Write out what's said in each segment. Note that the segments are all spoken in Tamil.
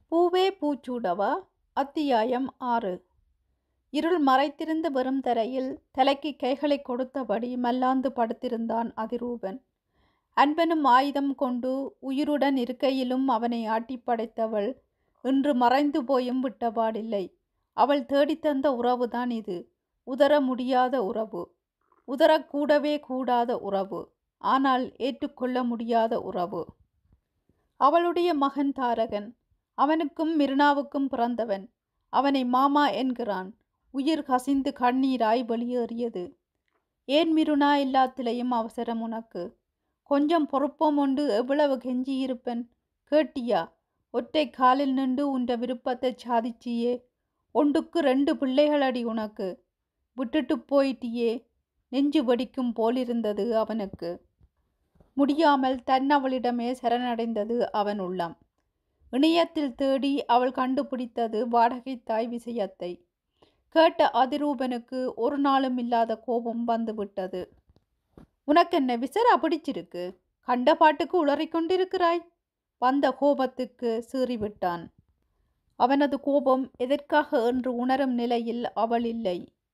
பூவே பூச்சூடவா அத்தியாயம் ஆறு இருள் மறைத்திருந்த வெறும் தரையில் தலைக்கு கைகளை கொடுத்தபடி மல்லாந்து படுத்திருந்தான் அதிரூபன் அன்பனும் ஆயுதம் கொண்டு உயிருடன் இருக்கையிலும் அவனை ஆட்டிப் படைத்தவள் இன்று மறைந்து போயும் விட்டபாடில்லை அவள் தேடித்தந்த உறவுதான் இது உதர முடியாத உறவு உதரக்கூடவே கூடாத உறவு ஆனால் ஏற்றுக்கொள்ள முடியாத உறவு அவளுடைய மகன் தாரகன் அவனுக்கும் மிருனாவுக்கும் பிறந்தவன் அவனை மாமா என்கிறான் உயிர் கசிந்து கண்ணீராய் வெளியேறியது ஏன் மிருனா எல்லாத்திலையும் அவசரம் உனக்கு கொஞ்சம் பொறுப்பம் உண்டு எவ்வளவு கெஞ்சியிருப்பன் கேட்டியா ஒற்றை காலில் நின்று உன்ற விருப்பத்தை சாதிச்சியே ஒன்றுக்கு ரெண்டு பிள்ளைகளடி உனக்கு விட்டுட்டு போயிட்டியே நெஞ்சு வெடிக்கும் போலிருந்தது அவனுக்கு முடியாமல் தன்னவளிடமே சரணடைந்தது அவன் உள்ளம் இணையத்தில் தேடி அவள் கண்டுபிடித்தது வாடகை தாய் விஷயத்தை கேட்ட அதிரூபனுக்கு ஒரு நாளும் இல்லாத கோபம் வந்துவிட்டது உனக்கு என்ன விசரா பிடிச்சிருக்கு கண்ட பாட்டுக்கு உளறிக் கொண்டிருக்கிறாய் வந்த கோபத்துக்கு சீறிவிட்டான் அவனது கோபம் எதற்காக என்று உணரும் நிலையில் அவள் இல்லை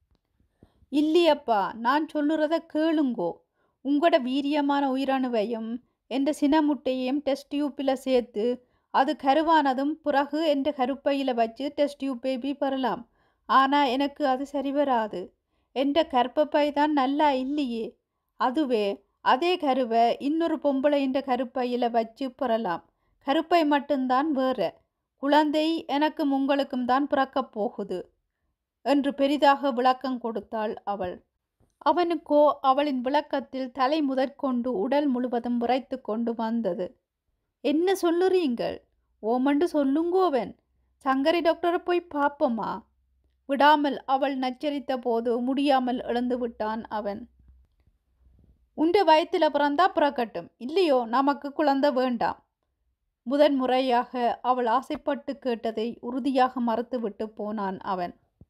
இல்லையப்பா நான் சொல்லுறத கேளுங்கோ உங்களோட வீரியமான உயிரணுவையும் என்ற சினமுட்டையையும் டெஸ்ட் டியூப்பில் சேர்த்து அது கருவானதும் பிறகு என்ற கருப்பையில் வச்சு டெஸ்ட் டியூப் பேபி பெறலாம் ஆனால் எனக்கு அது சரி வராது என்ற கற்பப்பை தான் நல்லா இல்லையே அதுவே அதே கருவை இன்னொரு பொம்பளை என்ற கருப்பையில் வச்சு பெறலாம் கருப்பை மட்டும்தான் வேற குழந்தை எனக்கும் உங்களுக்கும் தான் பிறக்கப் போகுது என்று பெரிதாக விளக்கம் கொடுத்தாள் அவள் அவனுக்கோ அவளின் விளக்கத்தில் தலை முதற்கொண்டு உடல் முழுவதும் விரைத்து கொண்டு வந்தது என்ன சொல்லுறீங்கள் ஓமண்டு சொல்லுங்கோவன் சங்கரி டாக்டரை போய் பார்ப்போமா விடாமல் அவள் நச்சரித்த போது முடியாமல் எழுந்து விட்டான் அவன் உண்ட வயத்தில் பிறந்தா பிறக்கட்டும் இல்லையோ நமக்கு குழந்தை வேண்டாம் முதன் முறையாக அவள் ஆசைப்பட்டு கேட்டதை உறுதியாக மறுத்துவிட்டு போனான் அவன்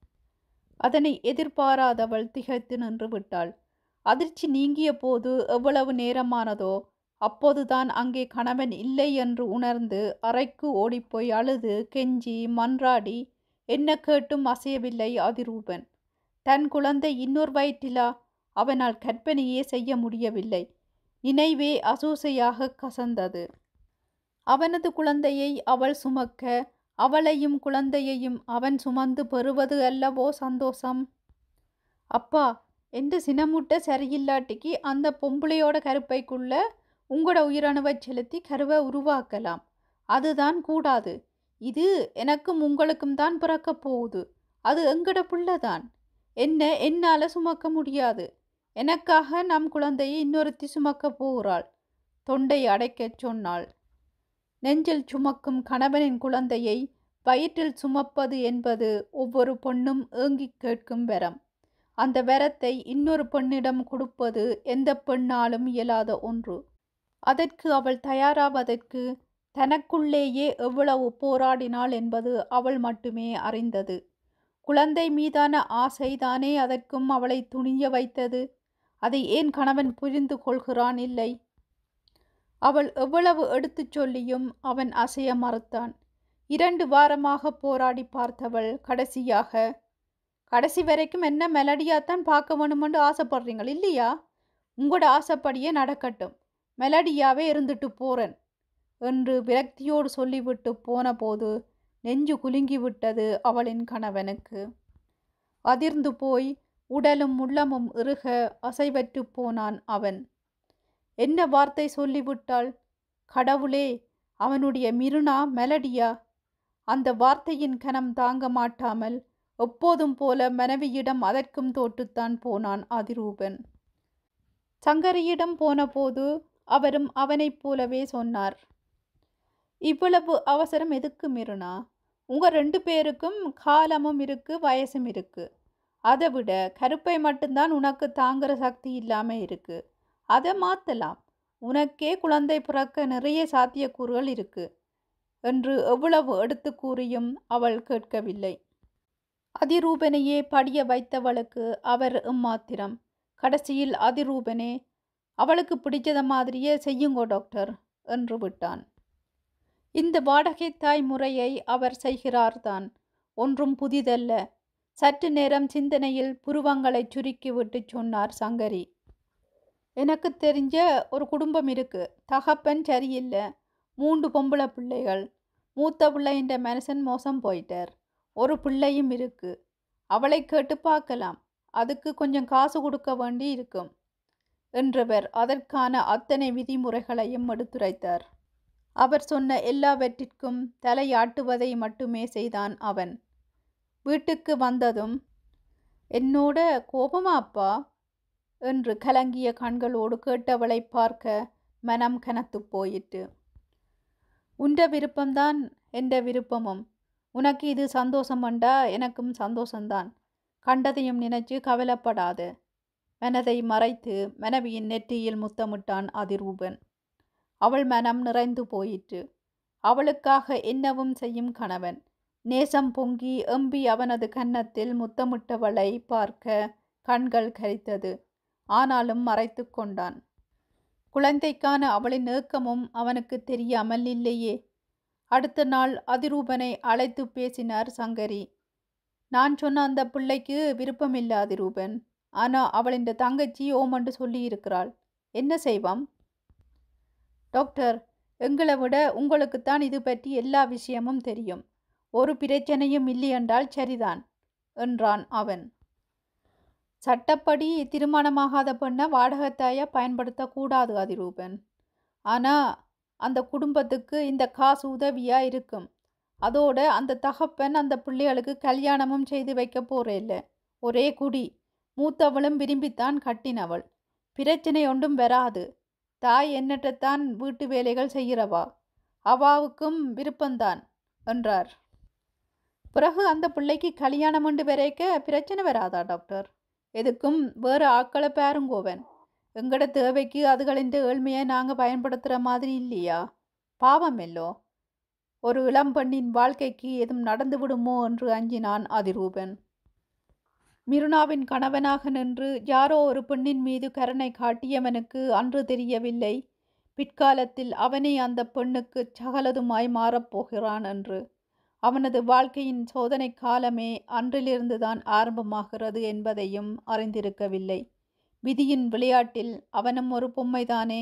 அதனை எதிர்பாராதவள் திகைத்து நின்று விட்டாள் அதிர்ச்சி நீங்கிய போது எவ்வளவு நேரமானதோ அப்போதுதான் அங்கே கணவன் இல்லை என்று உணர்ந்து அறைக்கு ஓடிப்போய் அழுது கெஞ்சி மன்றாடி என்ன கேட்டும் அசையவில்லை அதிரூபன் தன் குழந்தை இன்னொரு வயிற்றிலா அவனால் கற்பனையே செய்ய முடியவில்லை நினைவே அசூசையாக கசந்தது அவனது குழந்தையை அவள் சுமக்க அவளையும் குழந்தையையும் அவன் சுமந்து பெறுவது அல்லவோ சந்தோஷம் அப்பா எந்த சினமுட்டை சரியில்லாட்டிக்கு அந்த பொம்பளையோட கருப்பைக்குள்ள உங்களோட உயிரணுவை செலுத்தி கருவை உருவாக்கலாம் அதுதான் கூடாது இது எனக்கும் உங்களுக்கும் தான் பிறக்க போகுது அது எங்கட பிள்ளைதான் என்ன என்னால் சுமக்க முடியாது எனக்காக நம் குழந்தையை இன்னொருத்தி சுமக்க போகிறாள் தொண்டை அடைக்கச் சொன்னாள் நெஞ்சில் சுமக்கும் கணவனின் குழந்தையை வயிற்றில் சுமப்பது என்பது ஒவ்வொரு பொண்ணும் ஏங்கிக் கேட்கும் வரம் அந்த வரத்தை இன்னொரு பெண்ணிடம் கொடுப்பது எந்த பெண்ணாலும் இயலாத ஒன்று அதற்கு அவள் தயாராவதற்கு தனக்குள்ளேயே எவ்வளவு போராடினாள் என்பது அவள் மட்டுமே அறிந்தது குழந்தை மீதான ஆசைதானே அதற்கும் அவளை துணிய வைத்தது அதை ஏன் கணவன் புரிந்து கொள்கிறான் இல்லை அவள் எவ்வளவு எடுத்துச் சொல்லியும் அவன் அசைய மறுத்தான் இரண்டு வாரமாக போராடி பார்த்தவள் கடைசியாக கடைசி வரைக்கும் என்ன மெலடியாத்தான் பார்க்க வேணுமென்று ஆசைப்படுறீங்கள் இல்லையா உங்களோட ஆசைப்படியே நடக்கட்டும் மெலடியாவே இருந்துட்டு போறேன் என்று விரக்தியோடு சொல்லிவிட்டு போன போது நெஞ்சு குலுங்கி விட்டது அவளின் கணவனுக்கு அதிர்ந்து போய் உடலும் உள்ளமும் இறுக அசைவற்று போனான் அவன் என்ன வார்த்தை சொல்லிவிட்டாள் கடவுளே அவனுடைய மிருனா மெலடியா அந்த வார்த்தையின் கனம் தாங்க மாட்டாமல் எப்போதும் போல மனைவியிடம் அதற்கும் தோற்றுத்தான் போனான் அதிரூபன் சங்கரியிடம் போனபோது அவரும் அவனைப் போலவே சொன்னார் இவ்வளவு அவசரம் எதுக்கு மிருனா உங்க ரெண்டு பேருக்கும் காலமும் இருக்கு வயசும் இருக்கு அதை விட கருப்பை மட்டும்தான் உனக்கு தாங்குற சக்தி இல்லாம இருக்கு அதை மாற்றலாம் உனக்கே குழந்தை பிறக்க நிறைய சாத்தியக்கூறுகள் இருக்கு என்று எவ்வளவு எடுத்து கூறியும் அவள் கேட்கவில்லை அதிரூபனையே படிய வைத்தவளுக்கு அவர் இம்மாத்திரம் கடைசியில் அதிரூபனே அவளுக்கு பிடிச்சத மாதிரியே செய்யுங்கோ டாக்டர் என்று விட்டான் இந்த வாடகை தாய் முறையை அவர் செய்கிறார்தான் ஒன்றும் புதிதல்ல சற்று நேரம் சிந்தனையில் புருவங்களை சுருக்கிவிட்டு சொன்னார் சங்கரி எனக்கு தெரிஞ்ச ஒரு குடும்பம் இருக்கு தகப்பன் சரியில்லை மூன்று பொம்பளை பிள்ளைகள் மூத்த பிள்ளைன்ற மனுஷன் மோசம் போயிட்டார் ஒரு பிள்ளையும் இருக்கு அவளை கேட்டு பார்க்கலாம் அதுக்கு கொஞ்சம் காசு கொடுக்க வேண்டி இருக்கும் என்றவர் அதற்கான அத்தனை விதிமுறைகளையும் எடுத்துரைத்தார் அவர் சொன்ன எல்லாவற்றிற்கும் தலையாட்டுவதை மட்டுமே செய்தான் அவன் வீட்டுக்கு வந்ததும் என்னோட கோபமா அப்பா என்று கலங்கிய கண்களோடு கேட்டவளை பார்க்க மனம் கனத்து போயிற்று உண்ட விருப்பம்தான் என்ற விருப்பமும் உனக்கு இது சந்தோஷம் வண்டா எனக்கும் சந்தோஷம்தான் கண்டதையும் நினைச்சு கவலைப்படாது மனதை மறைத்து மனைவியின் நெற்றியில் முத்தமிட்டான் அதிரூபன் அவள் மனம் நிறைந்து போயிற்று அவளுக்காக என்னவும் செய்யும் கணவன் நேசம் பொங்கி எம்பி அவனது கன்னத்தில் முத்தமிட்டவளை பார்க்க கண்கள் கரித்தது ஆனாலும் மறைத்து கொண்டான் குழந்தைக்கான அவளின் ஏக்கமும் அவனுக்கு தெரியாமல் இல்லையே அடுத்த நாள் அதிரூபனை அழைத்து பேசினார் சங்கரி நான் சொன்ன அந்த பிள்ளைக்கு விருப்பமில்ல அதிரூபன் ஆனா அவளின் தங்கச்சி ஓமண்டு சொல்லி இருக்கிறாள் என்ன செய்வாம் டாக்டர் எங்களை விட உங்களுக்குத்தான் இது பற்றி எல்லா விஷயமும் தெரியும் ஒரு பிரச்சனையும் இல்லை என்றால் சரிதான் என்றான் அவன் சட்டப்படி திருமணமாகாத பெண்ணை வாடகத்தாய பயன்படுத்தக்கூடாது அதிரூபன் ஆனால் அந்த குடும்பத்துக்கு இந்த காசு உதவியா இருக்கும் அதோட அந்த தகப்பன் அந்த பிள்ளைகளுக்கு கல்யாணமும் செய்து வைக்க போறேல்ல ஒரே குடி மூத்தவளும் விரும்பித்தான் கட்டினவள் பிரச்சனை ஒன்றும் வராது தாய் எண்ணற்றத்தான் வீட்டு வேலைகள் செய்கிறவா அவாவுக்கும் விருப்பம்தான் என்றார் பிறகு அந்த பிள்ளைக்கு கல்யாணம் உண்டு வரைக்க பிரச்சனை வராதா டாக்டர் எதுக்கும் வேறு ஆட்களை பாருங்கோவன் எங்கட தேவைக்கு அதுகளின் ஏழ்மையை நாங்கள் பயன்படுத்துகிற மாதிரி இல்லையா பாவம் எல்லோ ஒரு இளம்பெண்ணின் வாழ்க்கைக்கு எதுவும் நடந்து விடுமோ என்று அஞ்சினான் அதிரூபன் மிருனாவின் கணவனாக நின்று யாரோ ஒரு பெண்ணின் மீது கருணை காட்டியவனுக்கு அன்று தெரியவில்லை பிற்காலத்தில் அவனே அந்த பெண்ணுக்கு சகலதுமாய் மாறப்போகிறான் என்று அவனது வாழ்க்கையின் சோதனை காலமே அன்றிலிருந்துதான் ஆரம்பமாகிறது என்பதையும் அறிந்திருக்கவில்லை விதியின் விளையாட்டில் அவனும் ஒரு பொம்மைதானே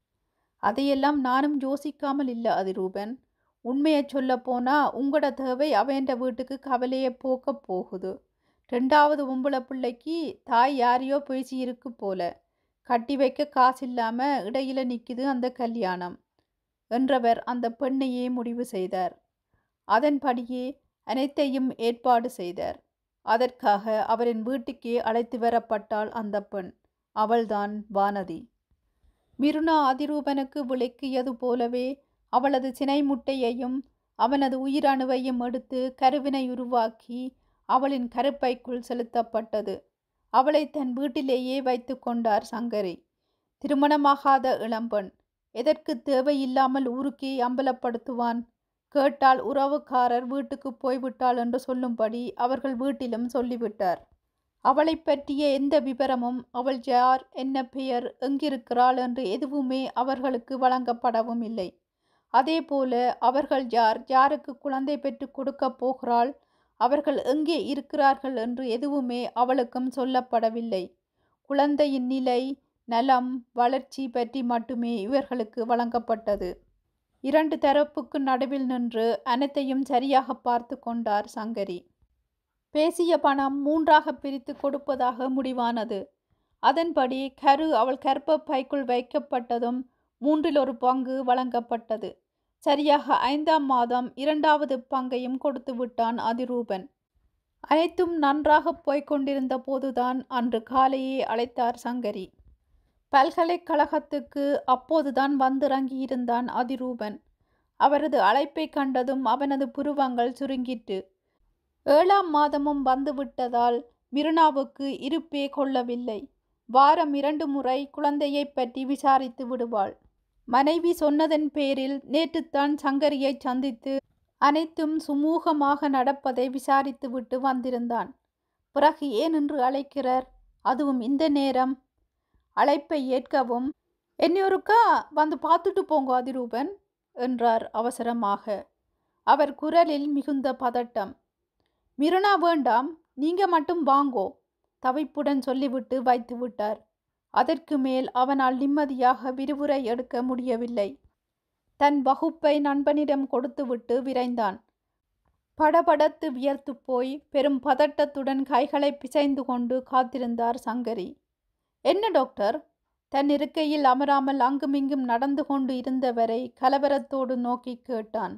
அதையெல்லாம் நானும் யோசிக்காமல் இல்லை அதிரூபன் உண்மையை சொல்ல போனா உங்களோட தேவை அவன்ற வீட்டுக்கு கவலையை போக்க போகுது ரெண்டாவது உம்பளை பிள்ளைக்கு தாய் யாரையோ பேசி இருக்கு போல கட்டி வைக்க காசு இல்லாம இடையில நிக்குது அந்த கல்யாணம் என்றவர் அந்த பெண்ணையே முடிவு செய்தார் அதன்படியே அனைத்தையும் ஏற்பாடு செய்தார் அதற்காக அவரின் வீட்டுக்கே அழைத்து வரப்பட்டாள் அந்த பெண் அவள்தான் வானதி மிருனா அதிரூபனுக்கு விளக்கியது போலவே அவளது சினை முட்டையையும் அவனது உயிரணுவையும் எடுத்து கருவினை உருவாக்கி அவளின் கருப்பைக்குள் செலுத்தப்பட்டது அவளை தன் வீட்டிலேயே வைத்து கொண்டார் சங்கரி திருமணமாகாத இளம்பெண் எதற்கு தேவையில்லாமல் ஊருக்கே அம்பலப்படுத்துவான் கேட்டால் உறவுக்காரர் வீட்டுக்கு போய்விட்டாள் என்று சொல்லும்படி அவர்கள் வீட்டிலும் சொல்லிவிட்டார் அவளை பற்றிய எந்த விவரமும் அவள் யார் என்ன பெயர் எங்கிருக்கிறாள் என்று எதுவுமே அவர்களுக்கு வழங்கப்படவும் இல்லை அதேபோல அவர்கள் யார் யாருக்கு குழந்தை பெற்று கொடுக்க போகிறாள் அவர்கள் எங்கே இருக்கிறார்கள் என்று எதுவுமே அவளுக்கும் சொல்லப்படவில்லை குழந்தையின் நிலை நலம் வளர்ச்சி பற்றி மட்டுமே இவர்களுக்கு வழங்கப்பட்டது இரண்டு தரப்புக்கு நடுவில் நின்று அனைத்தையும் சரியாக பார்த்து கொண்டார் சங்கரி பேசிய பணம் மூன்றாக பிரித்து கொடுப்பதாக முடிவானது அதன்படி கரு அவள் கர்ப்ப பைக்குள் வைக்கப்பட்டதும் மூன்றில் ஒரு பங்கு வழங்கப்பட்டது சரியாக ஐந்தாம் மாதம் இரண்டாவது பங்கையும் கொடுத்து விட்டான் அதிரூபன் அனைத்தும் நன்றாக போய்க் கொண்டிருந்த போதுதான் அன்று காலையே அழைத்தார் சங்கரி பல்கலைக்கழகத்துக்கு அப்போதுதான் வந்திறங்கியிருந்தான் அதிரூபன் அவரது அழைப்பை கண்டதும் அவனது புருவங்கள் சுருங்கிற்று ஏழாம் மாதமும் வந்துவிட்டதால் மிருனாவுக்கு இருப்பே கொள்ளவில்லை வாரம் இரண்டு முறை குழந்தையைப் பற்றி விசாரித்து விடுவாள் மனைவி சொன்னதன் பேரில் நேற்றுத்தான் சங்கரியை சந்தித்து அனைத்தும் சுமூகமாக நடப்பதை விசாரித்துவிட்டு வந்திருந்தான் பிறகு ஏன் என்று அழைக்கிறார் அதுவும் இந்த நேரம் அழைப்பை ஏற்கவும் என்னொருக்கா வந்து பார்த்துட்டு போங்க அதிரூபன் என்றார் அவசரமாக அவர் குரலில் மிகுந்த பதட்டம் மிருனா வேண்டாம் நீங்க மட்டும் வாங்கோ தவிப்புடன் சொல்லிவிட்டு வைத்து விட்டார் அதற்கு மேல் அவனால் நிம்மதியாக விரிவுரை எடுக்க முடியவில்லை தன் வகுப்பை நண்பனிடம் கொடுத்துவிட்டு விரைந்தான் படபடத்து வியர்த்து போய் பெரும் பதட்டத்துடன் கைகளை பிசைந்து கொண்டு காத்திருந்தார் சங்கரி என்ன டாக்டர் தன் இருக்கையில் அமராமல் அங்குமிங்கும் நடந்து கொண்டு இருந்தவரை கலவரத்தோடு நோக்கி கேட்டான்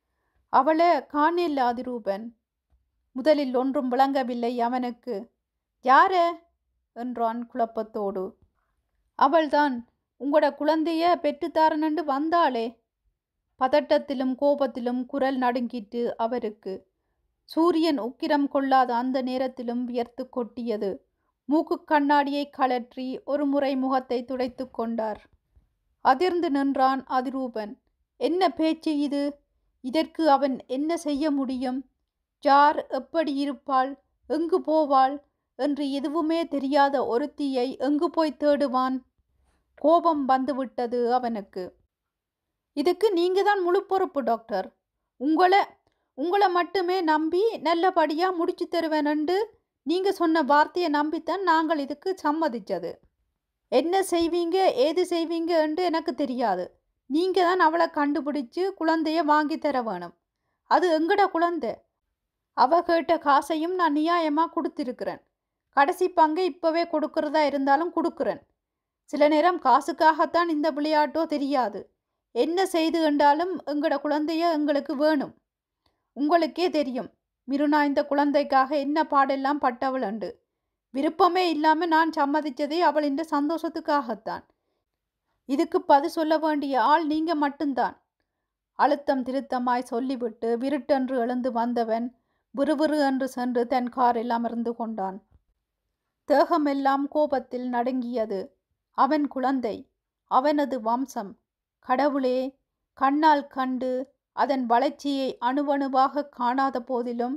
அவளை காணில் அதிரூபன் முதலில் ஒன்றும் விளங்கவில்லை அவனுக்கு யார என்றான் குழப்பத்தோடு அவள்தான் உங்களோட குழந்தைய பெற்றுத்தாரனண்டு வந்தாளே பதட்டத்திலும் கோபத்திலும் குரல் நடுங்கிட்டு அவருக்கு சூரியன் உக்கிரம் கொள்ளாத அந்த நேரத்திலும் வியர்த்து கொட்டியது மூக்கு கண்ணாடியை கழற்றி ஒரு முறை முகத்தை துடைத்து கொண்டார் அதிர்ந்து நின்றான் அதிரூபன் என்ன பேச்சு இது இதற்கு அவன் என்ன செய்ய முடியும் யார் எப்படி இருப்பாள் எங்கு போவாள் என்று எதுவுமே தெரியாத ஒருத்தியை எங்கு போய் தேடுவான் கோபம் வந்துவிட்டது அவனுக்கு இதுக்கு நீங்க தான் முழு பொறுப்பு டாக்டர் உங்களை உங்களை மட்டுமே நம்பி நல்லபடியாக முடிச்சு தருவேனண்டு நீங்க சொன்ன வார்த்தையை நம்பித்தான் நாங்கள் இதுக்கு சம்மதிச்சது என்ன செய்வீங்க ஏது செய்வீங்க என்று எனக்கு தெரியாது நீங்க தான் அவளை கண்டுபிடிச்சு குழந்தைய வாங்கி தர வேணும் அது எங்கட குழந்தை அவ கேட்ட காசையும் நான் நியாயமாக கொடுத்திருக்கிறேன் கடைசி பங்கை இப்போவே கொடுக்கறதா இருந்தாலும் கொடுக்குறேன் சில நேரம் காசுக்காகத்தான் இந்த விளையாட்டோ தெரியாது என்ன செய்து கண்டாலும் எங்களோட குழந்தைய எங்களுக்கு வேணும் உங்களுக்கே தெரியும் மிருனா இந்த குழந்தைக்காக என்ன பாடெல்லாம் பட்டவள் உண்டு விருப்பமே இல்லாமல் நான் சம்மதிச்சதே அவள் இந்த சந்தோஷத்துக்காகத்தான் இதுக்கு பது சொல்ல வேண்டிய ஆள் நீங்க மட்டும்தான் அழுத்தம் திருத்தமாய் சொல்லிவிட்டு விருட்டென்று எழுந்து வந்தவன் விறுவிறு என்று சென்று தன் காரில் அமர்ந்து கொண்டான் தேகமெல்லாம் கோபத்தில் நடுங்கியது அவன் குழந்தை அவனது வம்சம் கடவுளே கண்ணால் கண்டு அதன் வளர்ச்சியை அணுவணுவாக காணாத போதிலும்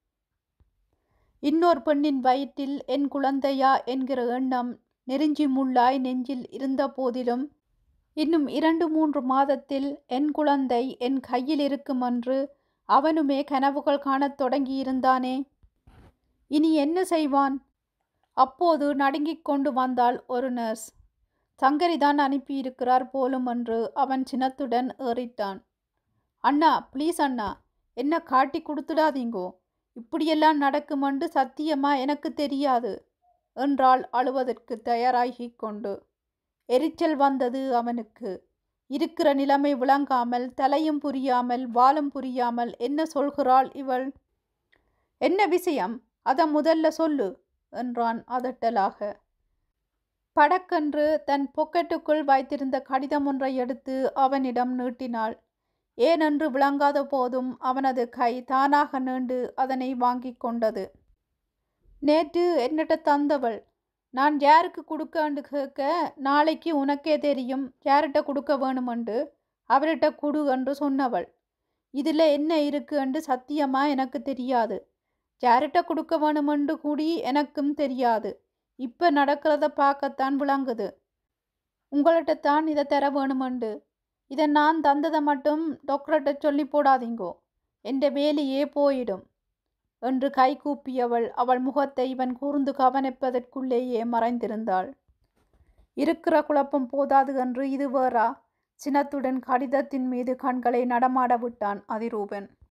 இன்னொரு பெண்ணின் வயிற்றில் என் குழந்தையா என்கிற எண்ணம் நெருஞ்சி முள்ளாய் நெஞ்சில் இருந்த போதிலும் இன்னும் இரண்டு மூன்று மாதத்தில் என் குழந்தை என் கையில் இருக்கும் என்று அவனுமே கனவுகள் காணத் தொடங்கியிருந்தானே இனி என்ன செய்வான் அப்போது நடுங்கிக் கொண்டு வந்தாள் ஒரு நர்ஸ் சங்கரிதான் அனுப்பியிருக்கிறார் போலும் என்று அவன் சினத்துடன் ஏறிட்டான் அண்ணா ப்ளீஸ் அண்ணா என்ன காட்டி கொடுத்துடாதீங்கோ இப்படியெல்லாம் நடக்குமென்று சத்தியமா எனக்கு தெரியாது என்றாள் அழுவதற்கு தயாராகி கொண்டு எரிச்சல் வந்தது அவனுக்கு இருக்கிற நிலைமை விளங்காமல் தலையும் புரியாமல் வாலும் புரியாமல் என்ன சொல்கிறாள் இவள் என்ன விஷயம் அதை முதல்ல சொல்லு என்றான் அதட்டலாக படக்கென்று தன் பொக்கெட்டுக்குள் வைத்திருந்த கடிதம் ஒன்றை எடுத்து அவனிடம் நீட்டினாள் ஏனென்று விளங்காத போதும் அவனது கை தானாக நீண்டு அதனை வாங்கி கொண்டது நேற்று என்னிட்ட தந்தவள் நான் யாருக்கு கொடுக்கன்னு கேட்க நாளைக்கு உனக்கே தெரியும் யார்கிட்ட கொடுக்க வேணுமென்று அவர்கிட்ட கொடு என்று சொன்னவள் இதில் என்ன இருக்கு என்று சத்தியமாக எனக்கு தெரியாது யார்கிட்ட கொடுக்க வேணுமென்று கூடி எனக்கும் தெரியாது இப்போ நடக்கிறத பார்க்கத்தான் விளங்குது உங்கள்கிட்ட தான் இதை தர வேணுமெண்டு இதை நான் தந்ததை மட்டும் டாக்டர்கிட்ட சொல்லி போடாதீங்கோ என்ற வேலையே போயிடும் என்று கை கூப்பியவள் அவள் முகத்தை இவன் கூர்ந்து கவனிப்பதற்குள்ளேயே மறைந்திருந்தாள் இருக்கிற குழப்பம் போதாது என்று இது வேறா சினத்துடன் கடிதத்தின் மீது கண்களை நடமாட விட்டான் அதிரூபன்